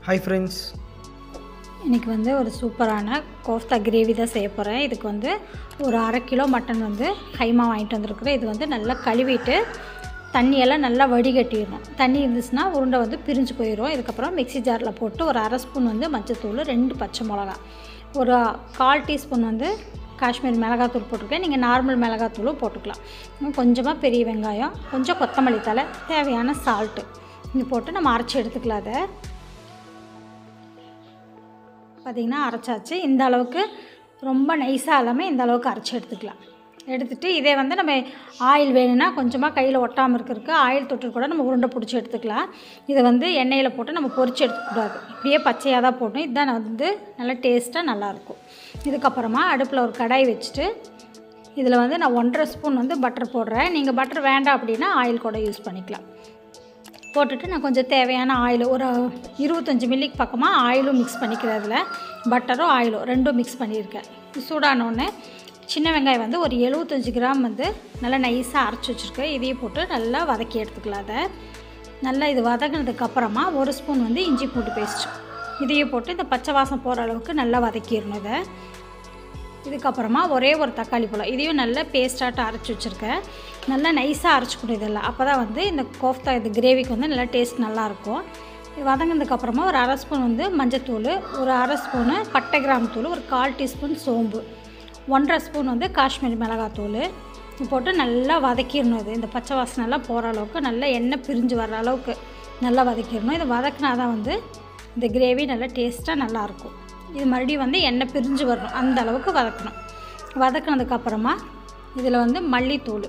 hi friends இன்றைக்கி வந்து ஒரு சூப்பரான கோஃப்தா கிரேவி தான் செய்ய போகிறேன் இதுக்கு வந்து ஒரு அரை கிலோ மட்டன் வந்து கைமா வாங்கிட்டு வந்திருக்கிறேன் இது வந்து நல்லா கழுவிட்டு தண்ணியெல்லாம் நல்லா வடிகட்டிடணும் தண்ணி இருந்துச்சுன்னா உருண்டை வந்து பிரிஞ்சு போயிடும் இதுக்கப்புறம் மிக்ஸி ஜாரில் போட்டு ஒரு அரை ஸ்பூன் வந்து மஞ்சத்தூள் ரெண்டு பச்சை மிளகா ஒரு கால் டீஸ்பூன் வந்து காஷ்மீர் மிளகாத்தூள் போட்டிருக்கேன் நீங்கள் நார்மல் மிளகாத்தூளும் போட்டுக்கலாம் இன்னும் கொஞ்சமாக பெரிய வெங்காயம் கொஞ்சம் கொத்தமல்லி தலை தேவையான சால்ட்டு இது போட்டு நம்ம அரைச்சி எடுத்துக்கலாம் அதை பார்த்திங்கன்னா அரைச்சாச்சு இந்த அளவுக்கு ரொம்ப நைஸாக இல்லாமல் இந்த அளவுக்கு அரைச்சி எடுத்துக்கலாம் எடுத்துகிட்டு இதே வந்து நம்ம ஆயில் வேணும்னா கொஞ்சமாக கையில் ஒட்டாமல் இருக்கிறதுக்கு ஆயில் தொட்டு கூட நம்ம உருண்டை பிடிச்சி எடுத்துக்கலாம் இதை வந்து எண்ணெயில் போட்டு நம்ம பொரிச்சு எடுத்துக்கூடாது இப்படியே பச்சையாக தான் போட்டோம் இதுதான் வந்து நல்லா டேஸ்ட்டாக நல்லாயிருக்கும் இதுக்கப்புறமா அடுப்பில் ஒரு கடாய் வச்சுட்டு இதில் வந்து நான் ஒன்றரை ஸ்பூன் வந்து பட்டர் போடுறேன் நீங்கள் பட்டர் வேண்டாம் அப்படின்னா ஆயில் கூட யூஸ் பண்ணிக்கலாம் போட்டுட்டு நான் கொஞ்சம் தேவையான ஆயில் ஒரு இருபத்தஞ்சி மில்லிக்கு பக்கமாக ஆயிலும் மிக்ஸ் பண்ணிக்கிறேன் அதில் பட்டரும் ஆயிலும் ரெண்டும் மிக்ஸ் பண்ணியிருக்கேன் சூடானோடனே சின்ன வெங்காயம் வந்து ஒரு எழுபத்தஞ்சி கிராம் வந்து நல்லா நைஸாக அரைச்சி வச்சுருக்கேன் இதையும் போட்டு நல்லா வதக்கி எடுத்துக்கலாம் அதை நல்லா இது வதங்கினதுக்கப்புறமா ஒரு ஸ்பூன் வந்து இஞ்சி பூண்டு பேஸ்ட் இதையும் போட்டு இந்த பச்சை வாசம் போகிற அளவுக்கு நல்லா வதக்கிடணும் இதை இதுக்கப்புறமா ஒரே ஒரு தக்காளி பழம் இதையும் நல்லா பேஸ்ட்டாட்டம் அரைச்சி வச்சுருக்கேன் நல்லா நைஸாக அரைச்சிக்கணும் இதெல்லாம் அப்போ தான் வந்து இந்த கோஃப்தா இது கிரேவிக்கு வந்து நல்லா டேஸ்ட் நல்லாயிருக்கும் இது வதங்கினதுக்கப்புறமா ஒரு அரை ஸ்பூன் வந்து மஞ்சத்தூள் ஒரு அரை ஸ்பூனு பட்டை கிராம் தூள் ஒரு கால் டீஸ்பூன் சோம்பு ஒன்றரை ஸ்பூன் வந்து காஷ்மீர் மிளகாத்தூள் இது போட்டு நல்லா வதக்கிடணும் இது இந்த பச்சை வாசனைலாம் போகிற அளவுக்கு நல்லா எண்ணெய் பிரிஞ்சு வர்ற அளவுக்கு நல்லா வதக்கிடணும் இது வதக்கினா தான் வந்து இந்த கிரேவி நல்லா டேஸ்ட்டாக நல்லாயிருக்கும் இது மறுபடியும் வந்து எண்ணெய் பிரிஞ்சு வரணும் அந்த அளவுக்கு வதக்கணும் வதக்கினதுக்கப்புறமா இதில் வந்து மல்லித்தூள்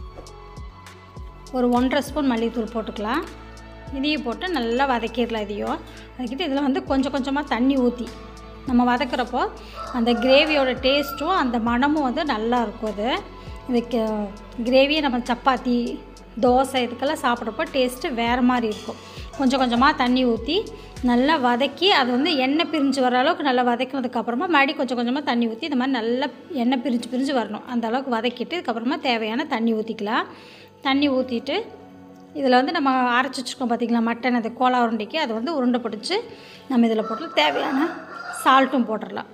ஒரு ஒன்றரை ஸ்பூன் மல்லித்தூள் போட்டுக்கலாம் இதையும் போட்டு நல்லா வதக்கிடலாம் இதையும் வதக்கிட்டு இதில் வந்து கொஞ்சம் கொஞ்சமாக தண்ணி ஊற்றி நம்ம வதக்கிறப்போ அந்த கிரேவியோட டேஸ்ட்டும் அந்த மணமும் வந்து நல்லா இருக்கும் அது இதுக்கு கிரேவியை நம்ம சப்பாத்தி தோசை இதுக்கெல்லாம் சாப்பிட்றப்போ டேஸ்ட்டு வேறு மாதிரி இருக்கும் கொஞ்சம் கொஞ்சமாக தண்ணி ஊற்றி நல்லா வதக்கி அது வந்து எண்ணெய் பிரிஞ்சு வர அளவுக்கு நல்லா வதக்கினதுக்கப்புறமா மறுபடியும் கொஞ்சம் கொஞ்சமாக தண்ணி ஊற்றி இந்த மாதிரி நல்லா எண்ணெய் பிரிஞ்சு பிரிஞ்சு வரணும் அந்த அளவுக்கு வதக்கிட்டு இதுக்கப்புறமா தேவையான தண்ணி ஊற்றிக்கலாம் தண்ணி ஊற்றிட்டு இதில் வந்து நம்ம அரைச்சி வச்சுருக்கோம் பார்த்திங்களா மட்டன் அது கோலா உருண்டைக்கு அதை வந்து உருண்டை பிடிச்சி நம்ம இதில் போட்டு தேவையான சால்ட்டும் போட்டுடலாம்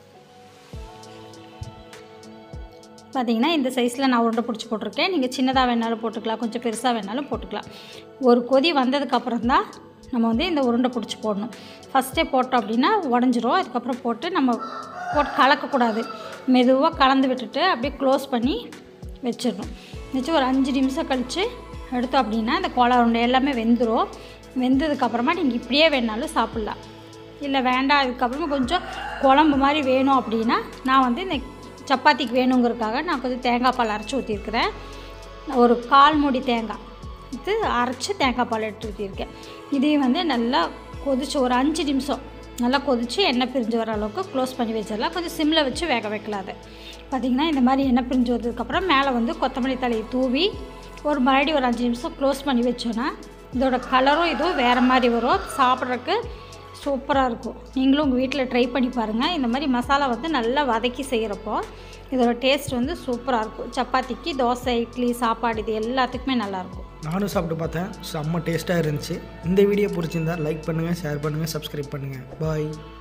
பார்த்தீங்கன்னா இந்த சைஸில் நான் உருண்டை பிடிச்சி போட்டிருக்கேன் நீங்கள் சின்னதாக வேணாலும் போட்டுக்கலாம் கொஞ்சம் பெருசாக வேணாலும் போட்டுக்கலாம் ஒரு கொதி வந்ததுக்கப்புறம் தான் நம்ம வந்து இந்த உருண்டை பிடிச்சி போடணும் ஃபஸ்ட்டே போட்டோம் அப்படின்னா உடஞ்சிரும் அதுக்கப்புறம் போட்டு நம்ம போட்டு கலக்கக்கூடாது மெதுவாக கலந்து விட்டுட்டு அப்படியே க்ளோஸ் பண்ணி வச்சிடணும் வச்சு ஒரு அஞ்சு நிமிஷம் கழித்து எடுத்தோம் அப்படின்னா இந்த கோலா உருண்டை எல்லாமே வெந்துடும் வெந்ததுக்கப்புறமா நீங்கள் இப்படியே வேணாலும் சாப்பிட்லாம் இல்லை வேண்டாம் அதுக்கப்புறமா கொஞ்சம் குழம்பு மாதிரி வேணும் அப்படின்னா நான் வந்து இந்த சப்பாத்திக்கு வேணுங்கிறதுக்காக நான் கொஞ்சம் தேங்காய் பால் அரைச்சி ஊற்றிருக்கிறேன் ஒரு கால் மூடி தேங்காய் இது அரைச்சி தேங்காய் பால் எடுத்து ஊற்றிருக்கேன் இதையும் வந்து நல்லா கொதிச்சு ஒரு அஞ்சு நிமிஷம் நல்லா கொதித்து எண்ணெய் பிரிஞ்சு வர அளவுக்கு க்ளோஸ் பண்ணி வச்சிடலாம் கொஞ்சம் சிம்மில் வச்சு வேக வைக்கலாம் அதை பார்த்திங்கன்னா இந்த மாதிரி எண்ணெய் பிரிஞ்சு வந்ததுக்கப்புறம் மேலே வந்து கொத்தமல்லி தலையை தூவி ஒரு மறுபடியும் ஒரு அஞ்சு நிமிஷம் க்ளோஸ் பண்ணி வச்சோன்னா இதோட கலரும் இதுவும் வேறு மாதிரி வரும் சாப்பிட்றதுக்கு சூப்பராக இருக்கும் நீங்களும் உங்கள் வீட்டில் ட்ரை பண்ணி பாருங்கள் இந்த மாதிரி மசாலா வந்து நல்லா வதக்கி செய்கிறப்போ இதோட டேஸ்ட் வந்து சூப்பராக இருக்கும் சப்பாத்திக்கு தோசை இட்லி சாப்பாடு இது எல்லாத்துக்குமே நல்லாயிருக்கும் நானும் சாப்பிட்டு பார்த்தேன் செம்ம டேஸ்ட்டாக இருந்துச்சு இந்த வீடியோ பிடிச்சிருந்தா லைக் பண்ணுங்கள் ஷேர் பண்ணுங்கள் சப்ஸ்கிரைப் பண்ணுங்கள் பாய்